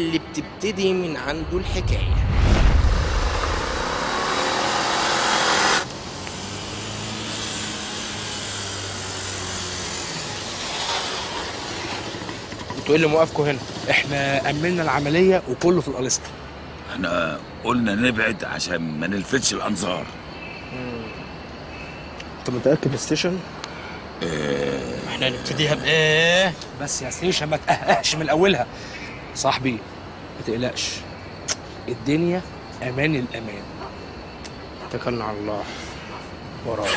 اللي بتبتدي من عنده الحكايه انتوا ايه اللي موقفكم هنا احنا امنا العمليه وكله في القليسطه احنا قلنا نبعد عشان ما نلفتش الانظار انت متاكد الستيشن احنا نبتديها بايه بس يا ستيشن ما تقهقش من اولها صاحبي ما تقلقش الدنيا امان الامان اتكلنا على الله وراك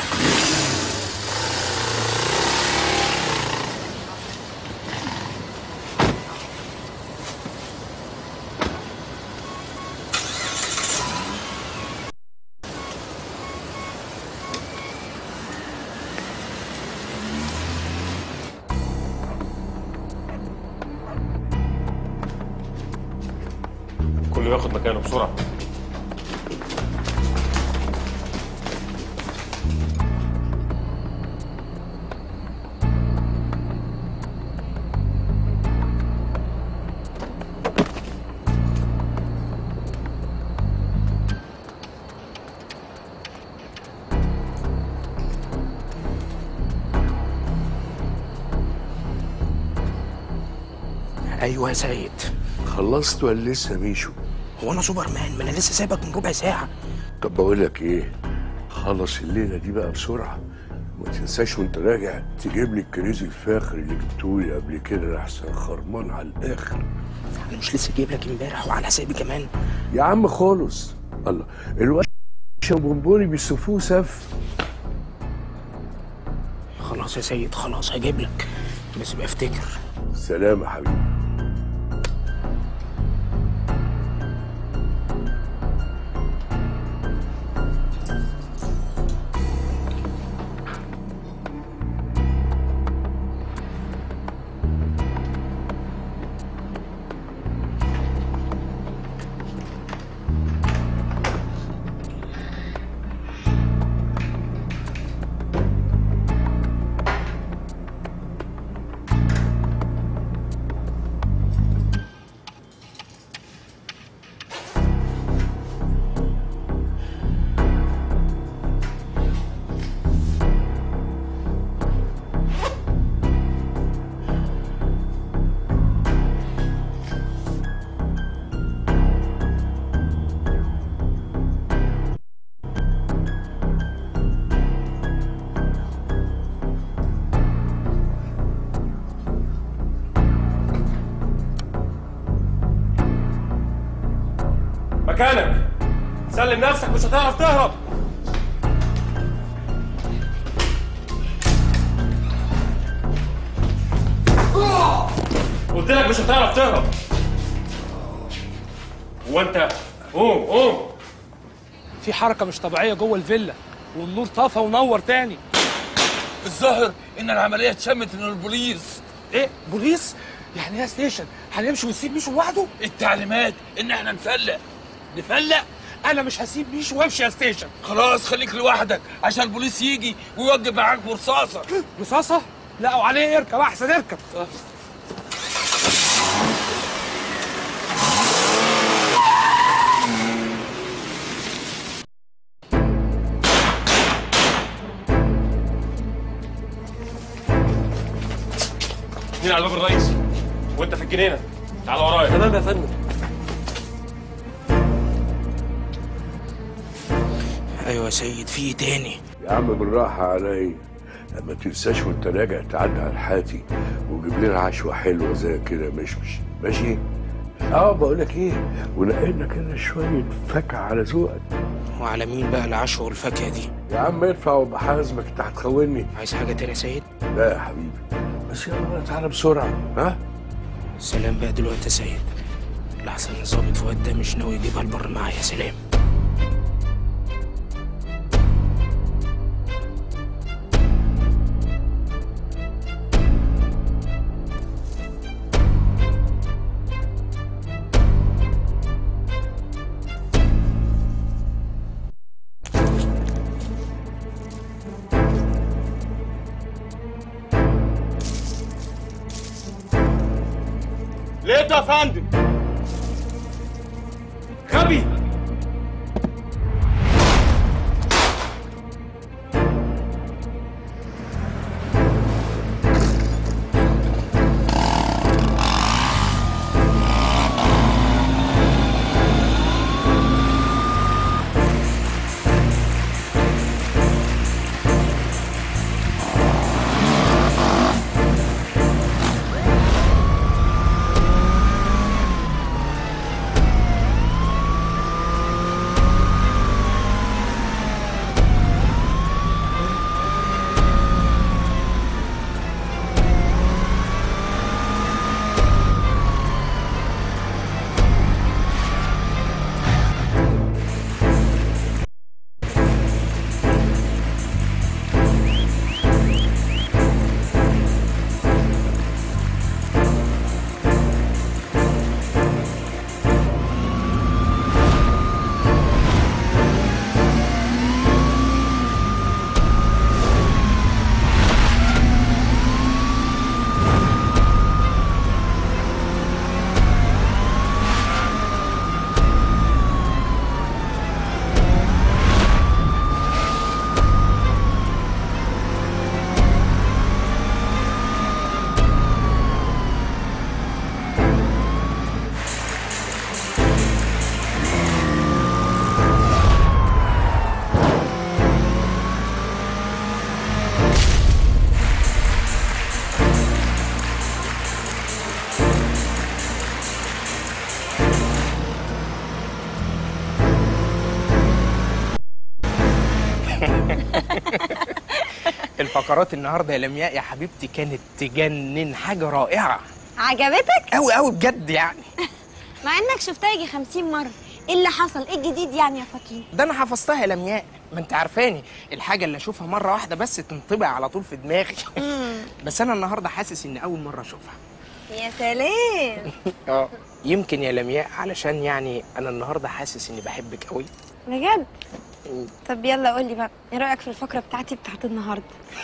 كله ياخد مكانه بسرعه ايوه يا سيد خلصت ولا لسه ميشو هو انا سوبرمان ما انا لسه سايبك من ربع ساعه طب بقول لك ايه خلص الليله دي بقى بسرعه وما تنساش وانت راجع تجيب لي الكريز الفاخر اللي جبتولي قبل كده احسن خرمان على الاخر انا مش لسه جايب لك امبارح وعلى حسابي كمان يا عم خالص الله الواد بونبوني بيصفوه سف خلاص يا سيد خلاص هجيب لك بس ابقى افتكر سلام يا حبيبي مكانك سلم نفسك مش هتعرف تهرب قلت لك مش هتعرف تهرب وانت قوم قوم في حركه مش طبيعيه جوه الفيلا والنور طفى ونور تاني الظاهر ان العمليه اتشمت من البوليس ايه بوليس يعني ايه يا ستيشن هنمشي ونسيب ميشو لوحده التعليمات ان احنا نفلق نفلق انا مش هسيب ميشو وامشي يا ستيشن خلاص خليك لوحدك عشان البوليس يجي ويوجب معاك برصاصه رصاصه لا وعليه اركب احسن اركب مين على الباب الرئيسي وانت في الجنينه تعال ورايا تمام يا فندم ايوه يا سيد في ايه تاني يا عم بالراحه عليا ما تنساش وانت راجع تعدي على الحاتي وجيب لنا عشوه حلوه زي كده مشمش ماشي اه بقول لك ايه ونقلنا كده شويه فاكهه على ذوقك وعلى مين بقى العشوة والفاكهة دي يا عم ارفع وبحازمك انت هتخوني عايز حاجة تانية يا سيد لا يا حبيبي بس يلا بقى تعالى بسرعه ها سلام بقى دلوقتي يا سيد لحسن الظابط فؤاد ده مش ناوي يجيبها البر معايا سلام لقيته يا فندم غبي الفقرات النهارده يا لمياء يا حبيبتي كانت تجنن حاجه رائعه عجبتك؟ قوي قوي بجد يعني مع انك شفتها يجي 50 مرة ايه اللي حصل؟ ايه الجديد يعني يا فكين؟ ده انا حفظتها يا لمياء ما انت عارفاني الحاجه اللي اشوفها مره واحده بس تنطبع على طول في دماغي بس انا النهارده حاسس اني اول مره اشوفها يا سلام اه يمكن يا لمياء علشان يعني انا النهارده حاسس اني بحبك قوي بجد؟ طب يلا قولي بقى ايه رأيك في الفقرة بتاعتي بتاعت النهاردة؟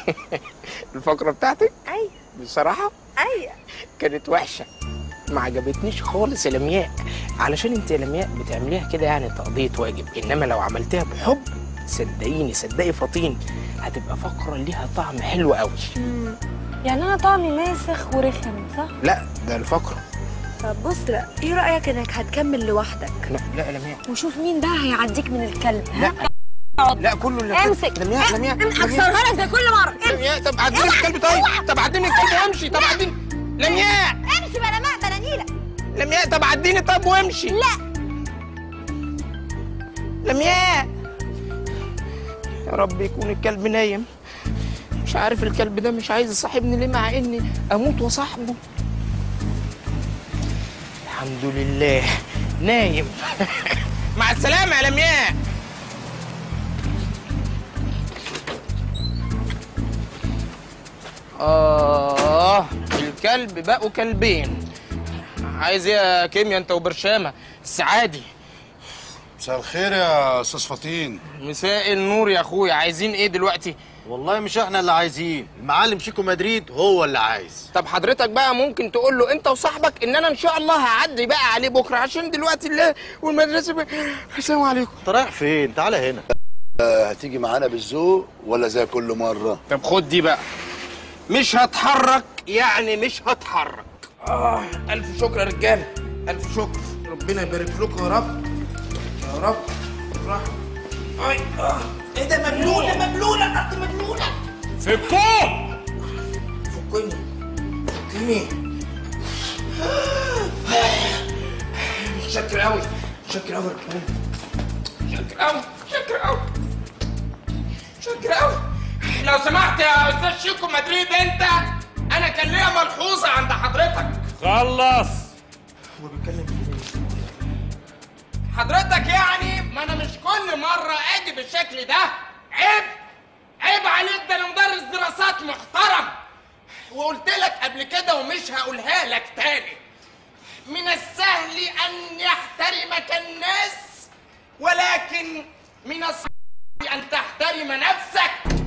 الفقره بتاعتك ايوه بصراحه ايوه كانت وحشه ما عجبتنيش خالص يا لمياء علشان انت يا لمياء بتعمليها كده يعني تقضيه واجب انما لو عملتها بحب صدقيني صدقي فطين هتبقى فقره ليها طعم حلو قوي يعني انا طعمي ماسخ ورخم صح؟ لا ده الفقره طب بص بقى ايه رأيك انك هتكمل لوحدك لا لا يا لمياء وشوف مين بقى هيعديك من الكلب لا لا كله اللي امسك لمياء لمياء لمياء هكسرها لك زي كل مرة امسك لمياء طب عديني الكلب طيب طب عديني الكلب وامشي طب عديني لمياء امشي بلا ماء بلا نيلة لمياء طب عديني طب وامشي لا لمياء يا رب يكون الكلب نايم مش عارف الكلب ده مش عايز يصاحبني ليه مع اني اموت وصاحبه الحمد لله نايم مع السلامة يا لمياء آه الكلب بقوا كلبين عايز ايه يا كيميا انت وبرشامة السعادي مساء الخير يا استاذ فطين مساء النور يا اخويا عايزين ايه دلوقتي والله مش احنا اللي عايزين المعلم شيكو مدريد هو اللي عايز طب حضرتك بقى ممكن تقول له انت وصاحبك ان انا ان شاء الله هعدي بقى عليه بكره عشان دلوقتي الليل والمدرسه بقى. السلام عليكم انت رايح فين تعالى هنا هتيجي معانا بالذوق ولا زي كل مره طب خد دي بقى مش هتحرك يعني مش هتحرك اه الف شكر يا رجاله الف شكر ربنا يبارك لكم يا رب يا رب راح اي اه ايه ده مبلوله مبلوله الارض مبلوله فكوه فكني فكني شكر قوي شكر قوي شكر قوي شكر قوي شكر قوي لو سمحت يا استاذ شيكو مدريد انت انا كان ليا ملحوظه عند حضرتك خلص هو بيتكلم في حضرتك يعني ما انا مش كل مره اجي بالشكل ده عيب عيب عليك ده انا مدرس دراسات محترم وقلت لك قبل كده ومش هقولها لك تاني من السهل ان يحترمك الناس ولكن من الصعب ان تحترم نفسك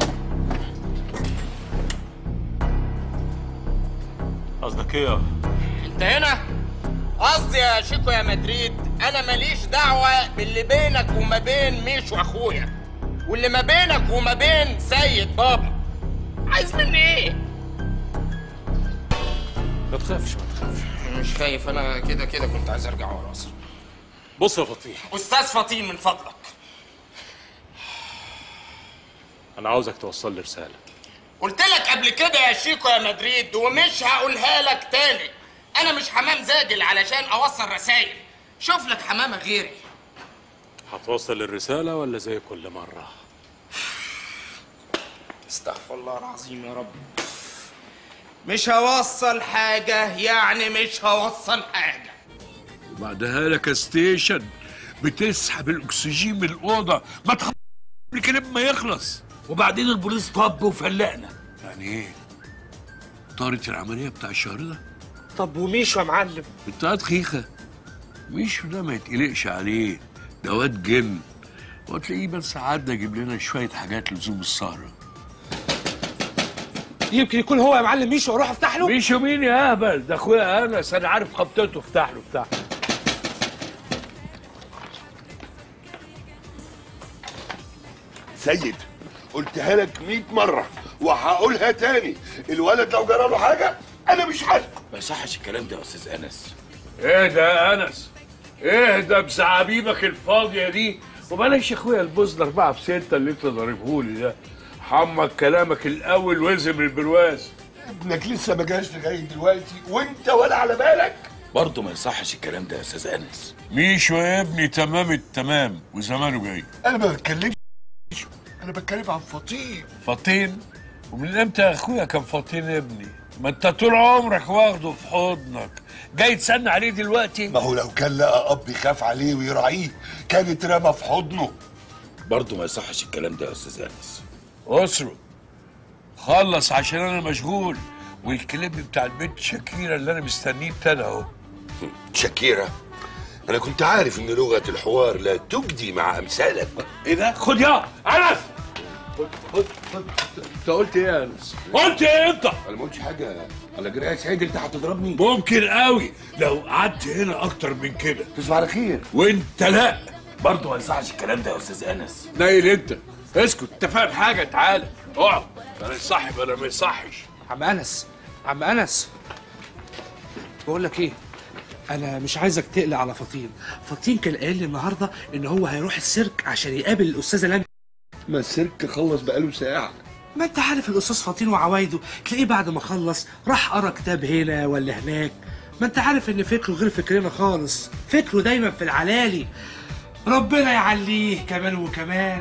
قصدك ايه انت هنا قصدي يا شيكو يا مدريد انا ماليش دعوه باللي بينك وما بين ميشو اخويا واللي ما بينك وما بين سيد بابا عايز مني ايه ما تخافش ما تخافش مش خايف انا كده كده كنت عايز ارجع ورا اصلا بص يا فطين استاذ فطين من فضلك انا عاوزك توصل لي رساله قلت لك قبل كده يا شيكو يا مدريد ومش هقولها لك تاني انا مش حمام زاجل علشان اوصل رسايل شوف لك حمامه غيري هتوصل الرساله ولا زي كل مره استغفر الله العظيم يا رب مش هوصل حاجة يعني مش هوصل حاجة وبعدها لك ستيشن بتسحب الاكسجين من الاوضه ما تخ الكلام ما يخلص وبعدين البوليس طب وفلقنا يعني ايه طارت العمليه بتاع الشهر ده طب وميشو يا معلم بتاعت خيخه ميشو ده ما يتقلقش عليه ده واد جن وتلاقيه بس عدى يجيب لنا شويه حاجات لزوم السهره يمكن يكون هو يا معلم ميشو اروح افتح له ميشو مين يا اهبل ده اخويا انس انا عارف خبطته افتح له افتح له سيد قلتها لك 100 مرة وهقولها تاني الولد لو جرى له حاجة أنا مش حاسس ما يصحش الكلام ده يا استاذ انس اهدى يا انس اهدى بزعابيبك الفاضيه دي وبلاش يا اخويا البوزنر بقى بستة اللي انت ضاربهولي ده حمك كلامك الاول وزم البرواز ابنك لسه ما جاش لغاية دلوقتي وأنت ولا على بالك برضه ما يصحش الكلام ده يا استاذ انس ميشو يا ابني تمام التمام وزمانه جاي أنا ما بتكلمش أنا بتكلم عن فطين فطين ومن امتى يا اخويا كان فطين ابني ما انت طول عمرك واخده في حضنك جاي تسن عليه دلوقتي ما هو لو كان لقى أب يخاف عليه ويراعيه كان اترمى في حضنه برضه ما يصحش الكلام ده يا استاذ انس اسره خلص عشان انا مشغول والكليب بتاع البنت شاكيرا اللي انا مستنيه ابتدى اهو شاكيرا أنا كنت عارف إن لغة الحوار لا تجدي مع أمثالك ايه ده خد يا انس خد خد خد انت قلت ايه يا انس قلت ايه انت أنا ما قلتش حاجة على جرايه يا سيد أنت هتضربني ممكن قوي لو قعدت هنا اكتر من كده تصبح على خير وانت لا برضه ما يصحش الكلام ده يا استاذ انس نايل انت اسكت انت فاهم حاجه تعالى اقعد انا صاحب انا ما يصحش عم انس عم انس بقول لك ايه انا مش عايزك تقلق على فطين فطين كان قايل لي النهارده ان هو هيروح السيرك عشان يقابل الاستاذه لمى ما السيرك خلص بقاله ساعة ما انت عارف الاستاذ فطين وعوايده تلاقيه بعد ما خلص راح قرا كتاب هنا ولا هناك ما انت عارف ان فكره غير فكرنا خالص فكره دايما في العلالي ربنا يعليه كمان وكمان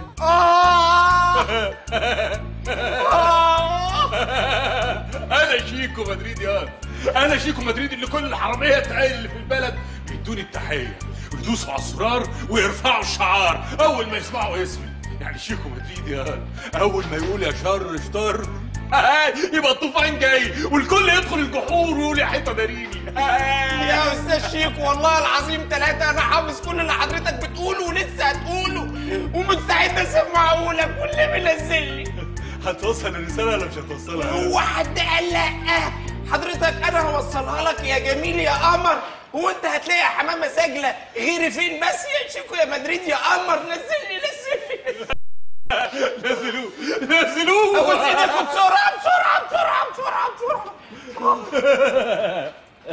انا شيكو مدريد يا انا شيكو مدريد اللي كل الحراميه التقال اللي في البلد بيدوني التحيه ويدوسوا على الزرار ويرفعوا الشعار اول ما يسمعوا اسمي يعني شيكو مدريد يا اول ما يقول يا شر شطر يبقى الطوفان جاي والكل يدخل الجحور ويقول يا حته داريني يا استاذ شيكو والله العظيم ثلاثة انا حافظ كل اللي حضرتك بتقوله ولسه هتقوله ومستعد اسمعه لك واللي منزل لي هتوصل الرساله ولا مش هتوصلها هو حد قال لا حضرتك انا هوصلها لك يا جميل يا قمر هو انت هتلاقي حمامه سجله غيري فين بس يا شيكو يا مدريد يا قمر نزلني نزلني نزلوه نزلوه ابو ايدك بسرعه بسرعه بسرعه بسرعه بسرعه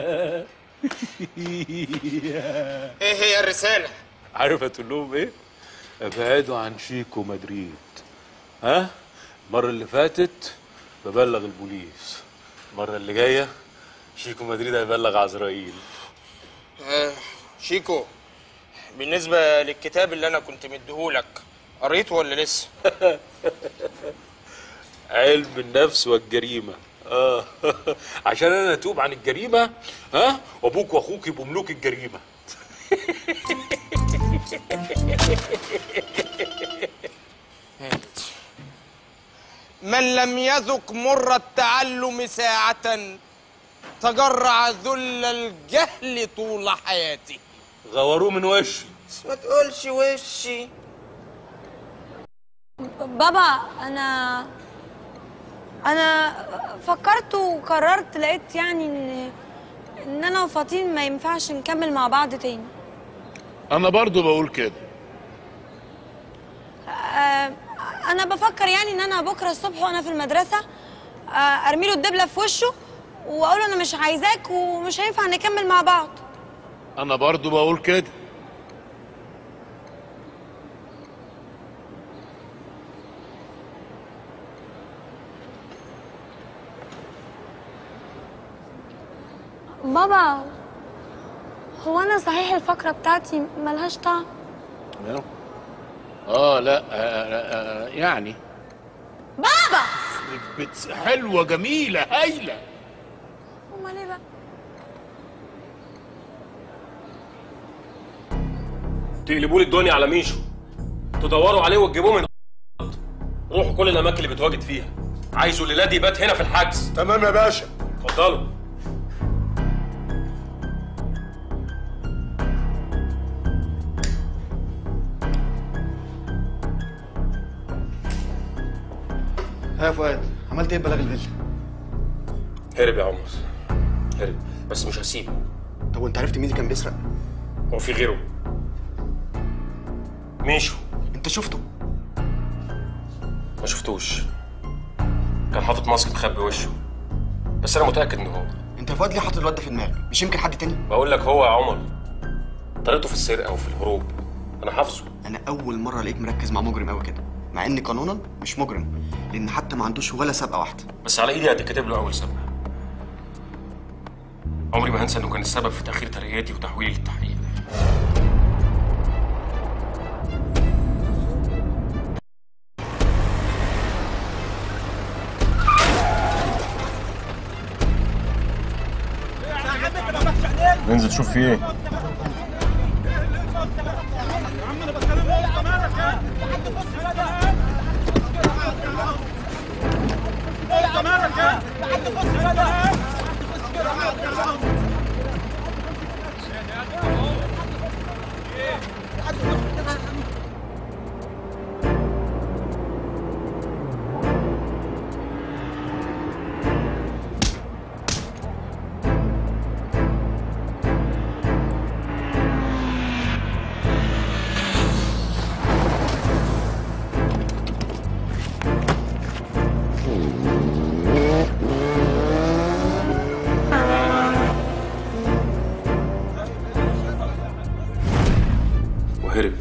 ايه هي الرساله عارف هتقول لهم ايه؟ ابعدوا عن شيكو مدريد ها؟ المرة اللي فاتت ببلغ البوليس المرة اللي جاية شيكو مدريد هيبلغ عزرائيل آه، شيكو بالنسبه للكتاب اللي انا كنت مديهولك قريته ولا لسه علم النفس والجريمة اه عشان انا اتوب عن الجريمة ها وابوك واخوك يبقوا ملوك الجريمة من لم يذق مر التعلم ساعة تجرع ذل الجهل طول حياته غوروه من وشي بس ما تقولش وشي بابا انا انا فكرت وقررت لقيت يعني ان ان انا وفاطين ما ينفعش نكمل مع بعض تاني انا برضو بقول كده آه انا بفكر يعني ان انا بكره الصبح وانا في المدرسه آه ارمي له الدبله في وشه واقول له انا مش عايزاك ومش هينفع نكمل مع بعض انا برضو بقول كده بابا هو انا صحيح الفقره بتاعتي ملهاش طعم اه لا آه آه آه يعني بابا بت- حلوه جميله هايله امال ايه بقى تقلبوا لي الدنيا على ميشو تدوروا عليه وتجيبوه من روحوا كل الاماكن اللي بتواجد فيها عايزه الليله دي يبات هنا في الحجز تمام يا باشا اتفضلوا ها يا فؤاد عملت ايه ببلاغ الفيلا هرب يا عمر هرب بس مش هسيبه طب وانت عرفت مين اللي كان بيسرق هو في غيره ميشو انت شفته ما شفتوش كان حاطط ماسك مخبي وشه بس انا متاكد ان هو انت يا فؤاد ليه حاطط الواد ده في دماغك مش يمكن حد تاني بقول لك هو يا عمر طريقته في السرقه وفي الهروب انا حافظه انا اول مره الاقيك مركز مع مجرم قوي كده مع ان قانونا مش مجرم لان حتى ما عندوش ولا سابقه واحده بس على ايدي هتكتب له اول سبب عمري ما هنسى انه كان السبب في تاخير ترقياتي وتحويلي للتحقيق ننزل شوف في ايه وهرب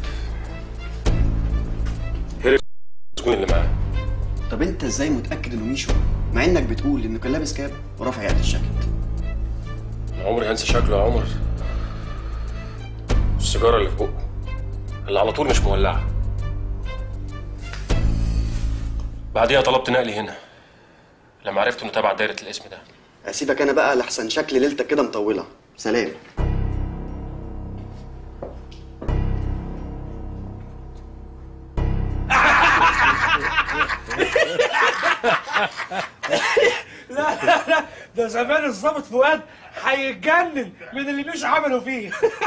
هرب السجون اللي معاه طب انت ازاي متاكد انه ميشو مع انك بتقول انه كان لابس كاب ورافع يد الجاكيت أنا عمري هنسى شكله يا عمر السيجاره اللي في بقه اللي على طول مش مولعه بعديها طلبت نقلي هنا لما عرفت انه تبع دايره الاسم ده اسيبك انا بقى لحسن شكل ليلتك كده مطوله سلام لا لا لا ده زمان الظابط فؤاد هيتجنن من اللي مش عملوا فيه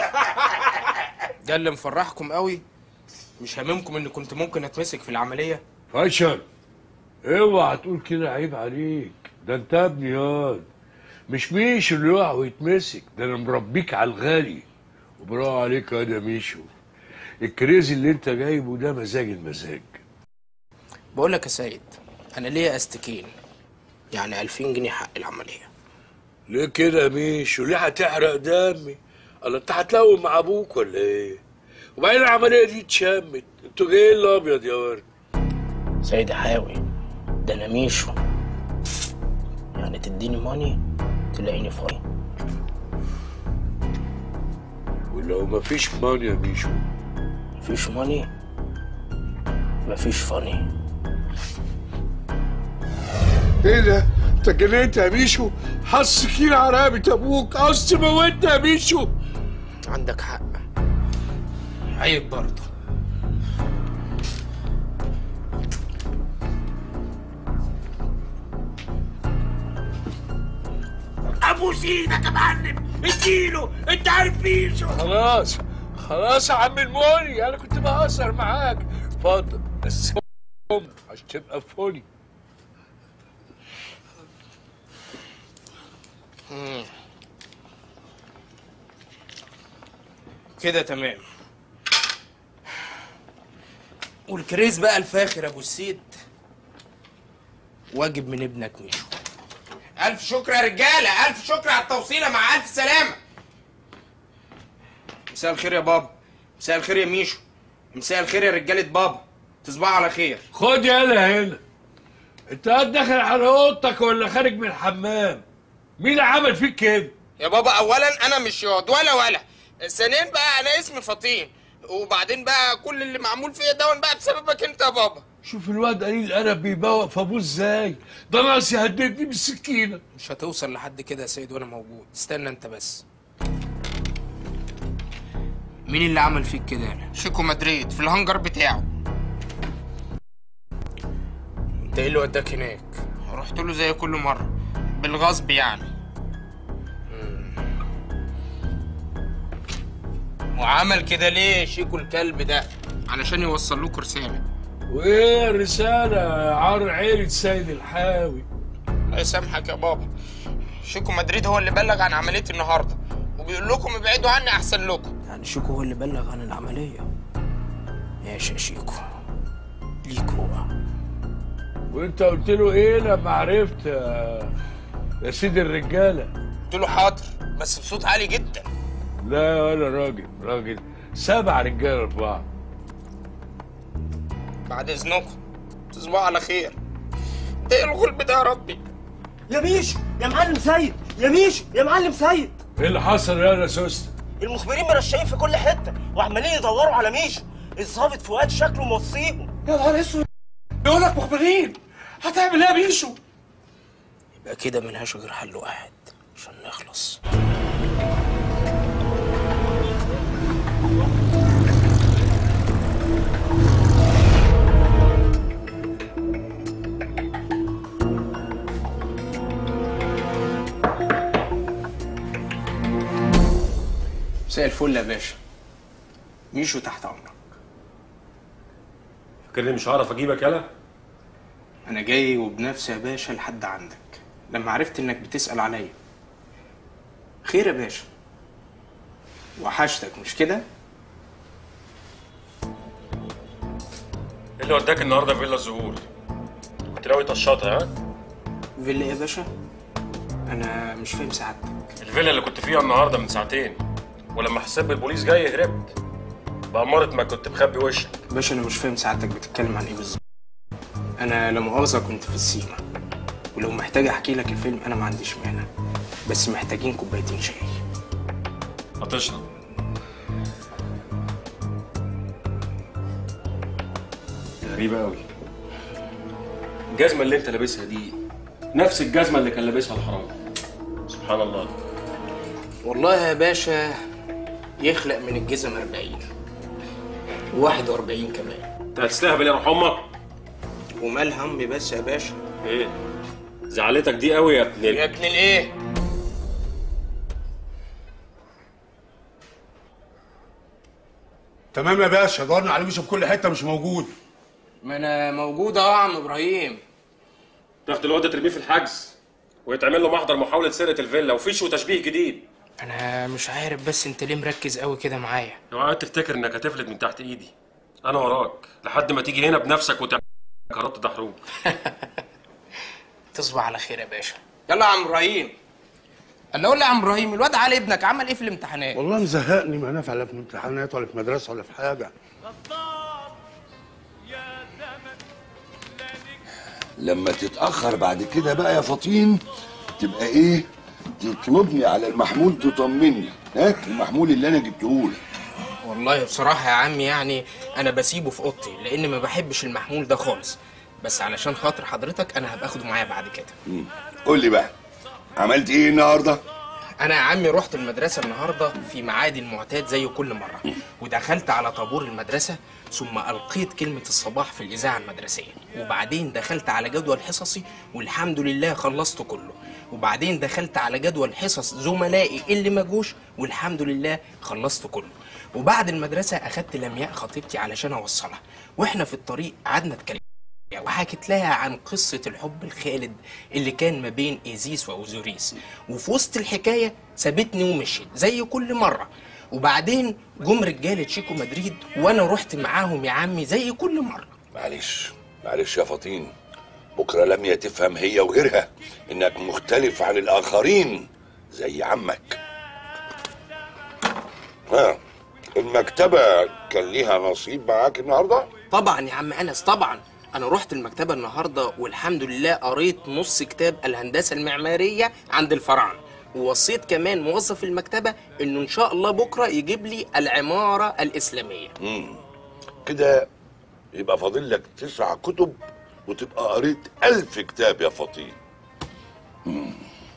ده اللي مفرحكم قوي مش هاممكم ان كنت ممكن اتمسك في العمليه فشل اوعى تقول كده عيب عليك ده انت ابني ياض مش ميشو اللي يقع ويتمسك ده انا مربيك على الغالي وبرافو عليك يا ده ميشو الكريزي اللي انت جايبه ده مزاج المزاج بقول لك يا سيد انا ليا استكين يعني 2000 جنيه حق العمليه ليه كده يا ميشو ليه هتحرق دمي الله انت هتلوم مع ابوك ولا ايه وبعدين العمليه دي اتشمت انتوا جايين الابيض يا ورد سيد حاوي ده انا ميشو يعني تديني ماني تلاقيني فاين ولو مفيش ماني يا ميشو مفيش ماني مفيش فاني ايه ده انت جننت يا ميشو حص سكينة على رقبة ابوك عاوز تموتنا يا ميشو عندك حق عيب برضه ابوس ايدك يا معلم اديله انت عارف ميشو خلاص خلاص يا عم الموني انا كنت بهزر معاك اتفضل بس قوم عشان تبقى فوني كده تمام والكريز بقى الفاخر ابو السيد واجب من ابنك ميشو الف شكر يا رجاله الف شكر على التوصيله مع الف سلامه مساء الخير يا بابا مساء الخير يا ميشو مساء الخير يا رجاله بابا تصبحوا على خير خد يالا هنا انت قاعد داخل على اوضتك ولا خارج من الحمام مين اللي عمل فيك كده يا بابا اولا انا مش ياض ولا ولا ثانيا بقى انا اسمي فطين وبعدين بقى كل اللي معمول فيا دون بقى بسببك انت يا بابا شوف الواد قليل الادب بيبوق في ابوه ازاي ده ناقص يهددني بالسكينه مش هتوصل لحد كده يا سيد وانا موجود استنى انت بس مين اللي عمل فيك كده انا شيكو مدريد في الهنجر بتاعه انت ايه اللي وداك هناك رحت له زي كل مره بالغصب يعني مم. وعمل كده ليه شيكو الكلب ده علشان يوصل لكم رساله وايه الرساله عار عيلة سيد الحاوي الله يسامحك يا بابا شيكو مدريد هو اللي بلغ عن عمليه النهارده وبيقول لكم ابعدوا عني احسن لكم يعني شيكو هو اللي بلغ عن العمليه ماشي يا شيكو ليك هو وانت قلت له ايه لما عرفت يا, يا سيدي الرجاله قلت له حاضر بس بصوت عالي جدا لا ولا راجل راجل سبع رجاله في بعض بعد اذنكم تصبحوا على خير ده ايه الغلب ده يا ربي يا ميشو يا معلم سيد يا ميشو يا معلم سيد ايه اللي حصل يا سوسته المخبرين مرشقين في كل حته وعمالين يدوروا على ميشو الظابط فؤاد شكله موصيهم يا نهار اسود بيقول لك مخبرين هتعمل ايه يا بيشو يبقى كده ملهاش غير حل واحد عشان نخلص مساء الفل يا باشا ميشو تحت امرك فاكرني مش هعرف اجيبك يالا انا جاي وبنفسي يا باشا لحد عندك لما عرفت انك بتسأل عليا خير يا باشا وحشتك مش كده ايه اللي وداك النهارده في فيلا الزهور كنت ناوي تشاطها ها فيلا ايه يا باشا انا مش فاهم سعادتك الفيلا اللي كنت فيها النهارده من ساعتين ولما حسيت بالبوليس جاي هربت بأمارة ما كنت مخبي وشك باشا انا مش فاهم سعادتك بتتكلم عن ايه بالظبط انا لا مؤاخذه كنت في السيما ولو محتاج احكي لك الفيلم انا ما عنديش مانع بس محتاجين كوبايتين شاي هتشرب غريبة قوي الجزمة اللي انت لابسها دي نفس الجزمة اللي كان لابسها الحرامي سبحان الله والله يا باشا يخلق من الجزم 40 و41 كمان انت هتستهبل يا روح امك ومال همي بس يا باشا ايه زعلتك دي قوي يا ابن ال- يا ابن الايه تمام يا باشا دورنا على ميشو في كل حته مش موجود ما انا موجود اهو يا عم ابراهيم تاخد الواد ترميه في الحجز ويتعمل له محضر محاولة سرقة الفيلا وفيش وتشبيه جديد انا مش عارف بس انت ليه مركز قوي كده معايا اوعى تفتكر انك هتفلت من تحت ايدي انا وراك لحد ما تيجي هنا بنفسك وتعمل كرات دحروج تصبح على خير يا باشا يلا يا عم ابراهيم انا اقول لي يا عم ابراهيم الواد علي ابنك عمل ايه في الامتحانات والله مزهقني ما نافع لا في امتحانات ولا في مدرسه ولا في حاجه لما تتأخر بعد كده بقى يا فطين تبقى ايه تطلبني على المحمول تطمني ها المحمول اللي انا جبته لك والله بصراحة يا عمي يعني أنا بسيبه في أوضتي لأن ما بحبش المحمول ده خالص بس علشان خاطر حضرتك أنا هبقى أخده معايا بعد كده قول لي بقى عملت ايه النهارده أنا يا عمي رحت المدرسة النهاردة في ميعادي المعتاد زي كل مرة ودخلت على طابور المدرسة ثم ألقيت كلمة الصباح في الإذاعة المدرسية وبعدين دخلت على جدول حصصي والحمد لله خلصت كله وبعدين دخلت على جدول حصص زملائي اللي ما جوش والحمد لله خلصت كله وبعد المدرسة أخدت لمياء خطيبتي علشان أوصلها وإحنا في الطريق قعدنا نتكلم وحكت لها عن قصة الحب الخالد اللي كان ما بين إيزيس وأوزوريس وفي وسط الحكاية سابتني ومشيت زي كل مرة وبعدين جم رجاله شيكو مدريد وانا رحت معاهم يا عمي زي كل مره معلش معلش يا فطين بكره لميا تفهم هي وغيرها انك مختلف عن الاخرين زي عمك ها المكتبه كان ليها نصيب معاك النهارده طبعا يا عم انس طبعا انا رحت المكتبه النهارده والحمد لله قريت نص كتاب الهندسه المعماريه عند الفراعنه ووصيت كمان موظف المكتبه انه ان شاء الله بكره يجيب لي العماره الاسلاميه امم كده يبقى فاضل لك تسع كتب وتبقى قريت ألف كتاب يا فطين مم.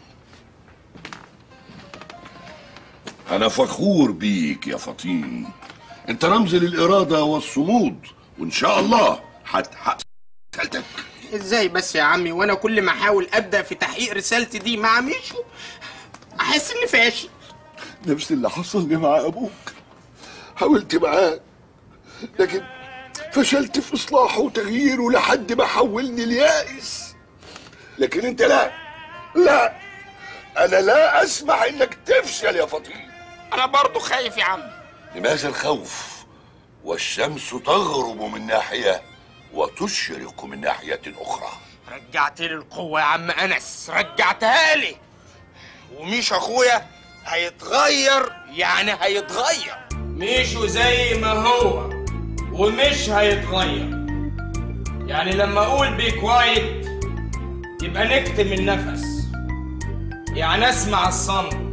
أنا فخور بيك يا فطين أنت رمز للإرادة والصمود وإن شاء الله هتحقق رسالتك ازاي بس يا عمي وانا كل ما احاول ابدا في تحقيق رسالتي دي مع ميشو احس اني فاشل نفس اللي حصل لي مع أبوك حاولت معاه لكن فشلت في إصلاحه وتغييره لحد ما حولني اليائس لكن أنت لا لا أنا لا أسمح إنك تفشل يا فطين انا برضو خايف يا عم لماذا الخوف والشمس تغرب من ناحية وتشرق من ناحية أخرى رجعت لي القوه يا عم انس رجعتها لي وميش اخويا هيتغير يعني هيتغير ميشو زي ما هو ومش هيتغير يعني لما اقول بي كوايت يبقى نكتم النفس يعني اسمع الصمت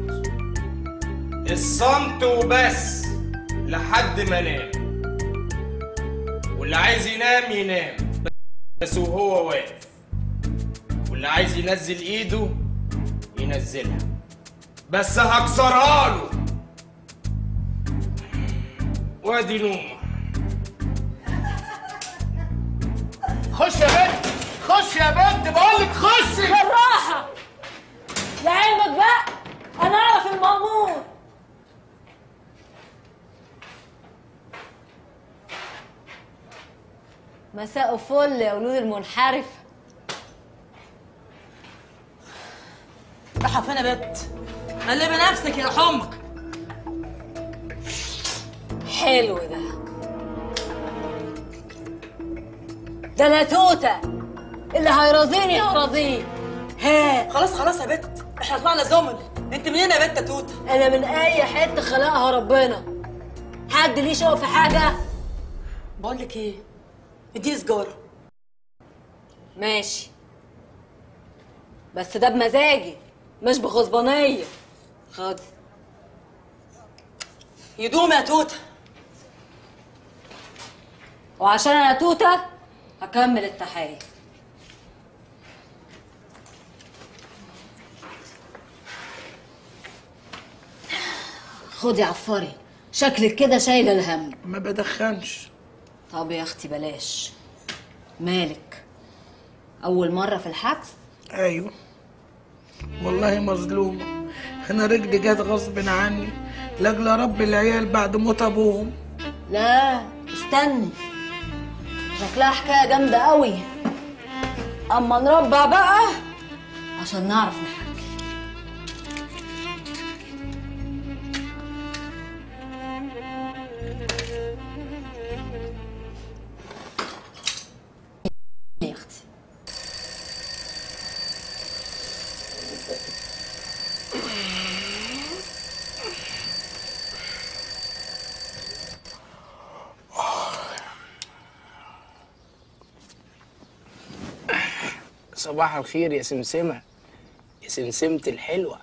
الصمت وبس لحد ما انام واللي عايز ينام ينام بس وهو واقف واللي عايز ينزل ايده ينزلها بس هكسرها له وادي نومه خش يا بنت خش يا بنت بقول لك خشي بالراحة لعلمك بقى أنا أعرف المأمور مساء فل يا ولود المنحرف رايحة فين يا بت؟ قلبي نفسك يا حمك حلو ده ده انا توته اللي هيرازيني هرازيه ها خلاص خلاص يا بت احنا طلعنا زمل انت منين يا بت يا توته؟ انا من اي حته خلقها ربنا حد ليه شوق في حاجه بقول لك ايه؟ اديني سجارة ماشي بس ده بمزاجي مش بغصبانيه خد يدوم يا توته وعشان انا توته هكمل التحيه خد يا عفاري شكلك كده شايله الهم ما بدخنش طب يا اختي بلاش مالك اول مره في الحبس ايوه والله مظلومة انا رجلي جت غصب عني لاجل رب العيال بعد موت ابوهم لا استني شكلها حكايه جامده قوي اما نربع بقى عشان نعرف نحكي يا اختي صباح الخير يا سمسمة يا سمسمة الحلوة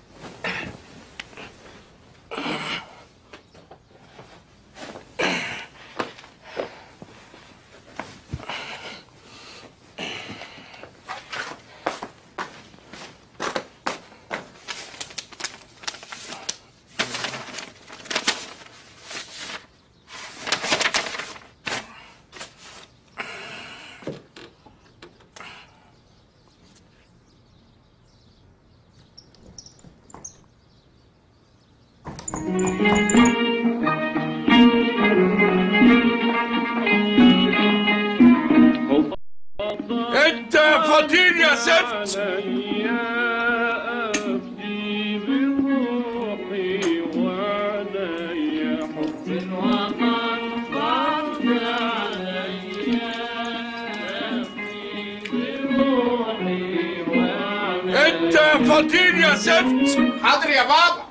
انت فطين يا زفت انت يا فطين يا زفت حاضر يا بابا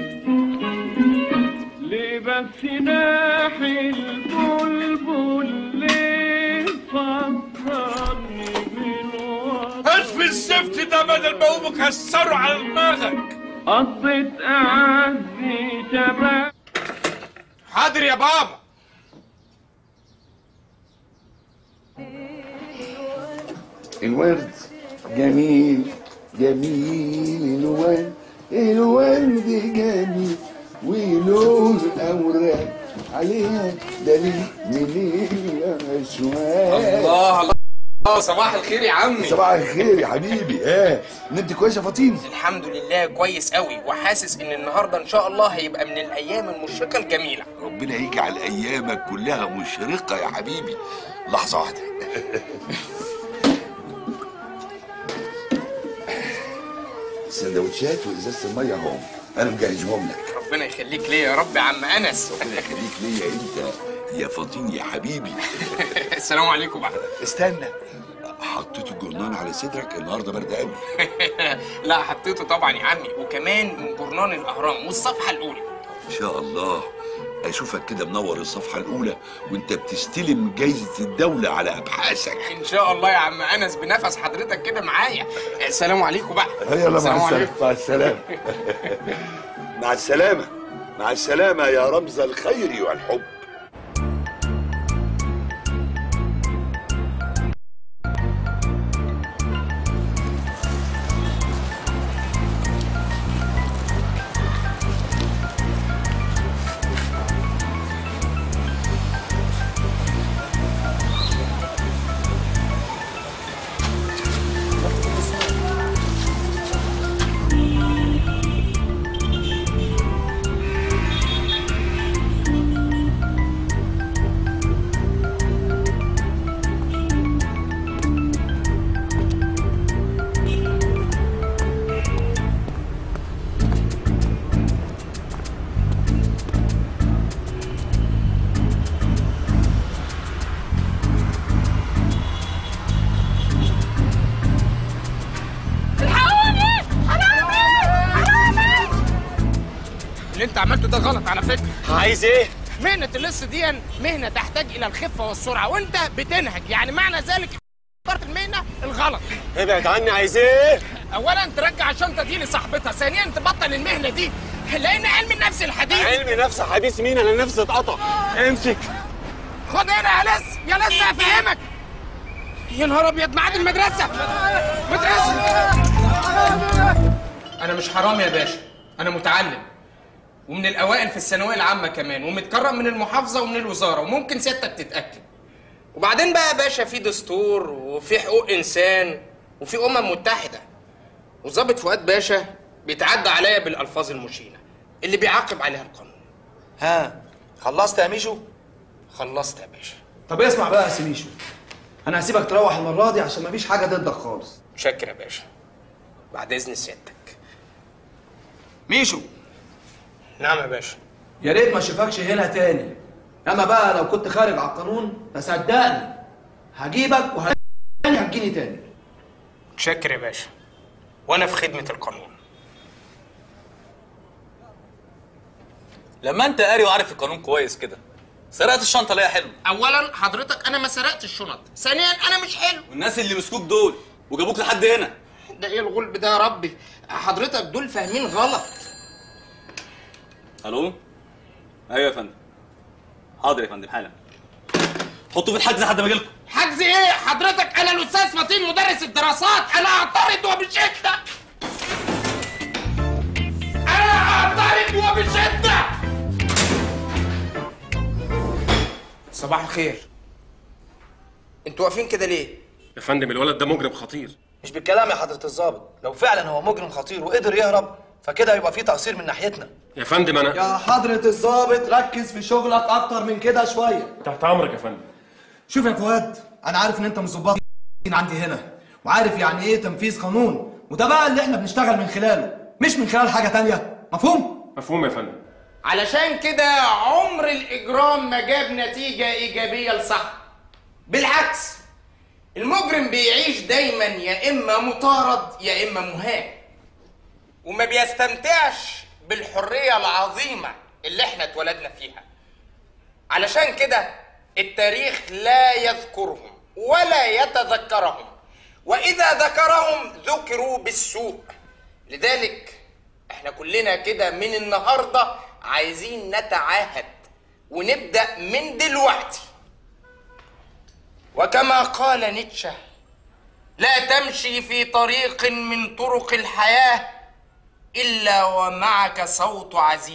ليه بس ناحي البلبل ليه فكرني بالوطن اسف الزفت ده بدل ما هو مكسره على دماغك قضيت أعزي شباب حاضر يا بابا الورد جميل جميل الورد الورد جميل وله الأوراق عليها دليل من الأشواق الله الله الله صباح الخير يا عمي صباح الخير يا حبيبي اه نمت كويس يا فاطين الحمد لله كويس قوي وحاسس ان النهارده ان شاء الله هيبقى من الايام المشرقه الجميله ربنا يجعل ايامك كلها مشرقه يا حبيبي لحظه واحده سندوتشات وازازه الميه اهو انا مجهزهم لك ربنا يخليك ليا يا رب يا عم انس ربنا يخليك ليا انت يا فاطين يا حبيبي السلام عليكم بقى استنى حطيت الجرنان على صدرك النهارده برد قوي لا حطيته طبعا يا عمي وكمان من جرنان الاهرام والصفحه الاولى ان شاء الله اشوفك كده منور الصفحه الاولى وانت بتستلم جايزه الدوله على ابحاثك ان شاء الله يا عم انس بنفس حضرتك كده معايا السلام عليكم بقى يلا السلام مع عليكم. السلامه مع السلامه مع السلامه مع السلامه يا رمز الخير والحب الحقوني حرامي اللي انت عملته ده غلط على فكره عايز ايه؟ مهنة اللص دي مهنة تحتاج إلى الخفة والسرعة وأنت بتنهج يعني معنى ذلك اخترت المهنة الغلط ابعد عني عايز ايه؟ أولا ترجع الشنطة دي لصاحبتها ثانيا تبطل المهنة دي لأن علم النفس الحديث علمي نفس حديث مين انا نفسي اتقطع امسك خد هنا يا لص يا لص هفهمك يا نهار أبيض ميعاد المدرسة مدرسة انا مش حرامي يا باشا انا متعلم ومن الاوائل في الثانويه العامه كمان ومتكرم من المحافظه ومن الوزاره وممكن سيادتك تتاكد وبعدين بقى يا باشا في دستور وفي حقوق انسان وفي امم متحده وظابط فؤاد باشا بيتعدى عليا بالالفاظ المشينه اللي بيعاقب عليها القانون ها خلصت يا ميشو خلصت يا باشا طب اسمع بقى يا سميشو انا هسيبك تروح المره دي عشان مفيش حاجه ضدك خالص شكر يا باشا بعد اذن سيادتك ميشو نعم يا باشا يا ريت ما اشوفكش هنا تاني اما بقى لو كنت خارج على القانون فصدقني هجيبك وهتجيني تاني شكر يا باشا وانا في خدمه القانون لما انت قاري وعارف القانون كويس كده سرقت الشنطه ليه يا حلو اولا حضرتك انا ما سرقتش الشنط ثانيا انا مش حلو والناس اللي مسكوك دول وجابوك لحد هنا ده ايه الغلب ده يا ربي حضرتك دول فاهمين غلط الو ايوه يا فندم حاضر يا فندم حالا حطوه في الحجز لحد ما اجيلكم حجز ايه حضرتك انا الاستاذ فطين مدرس الدراسات انا اعترض وبشده انا اعترض وبشده صباح الخير انتوا واقفين كده ليه يا فندم الولد ده مجرم خطير مش بالكلام يا حضره الضابط لو فعلا هو مجرم خطير وقدر يهرب فكده يبقى في تقصير من ناحيتنا يا فندم انا يا حضره الضابط ركز في شغلك اكتر من كده شويه تحت امرك يا فندم شوف يا فؤاد انا عارف ان انت مش ظباط عندي هنا وعارف يعني ايه تنفيذ قانون وده بقى اللي احنا بنشتغل من خلاله مش من خلال حاجه تانية مفهوم مفهوم يا فندم علشان كده عمر الإجرام ما جاب نتيجة إيجابية لصاحبه بالعكس المجرم بيعيش دايما يا إما مطارد يا إما مهان وما بيستمتعش بالحرية العظيمة اللي احنا اتولدنا فيها علشان كده التاريخ لا يذكرهم ولا يتذكرهم وإذا ذكرهم ذكروا بالسوء لذلك احنا كلنا كده من النهاردة عايزين نتعاهد ونبدأ من دلوقتي وكما قال نيتشه لا تمشي في طريق من طرق الحياة إلا ومعك صوت عزيز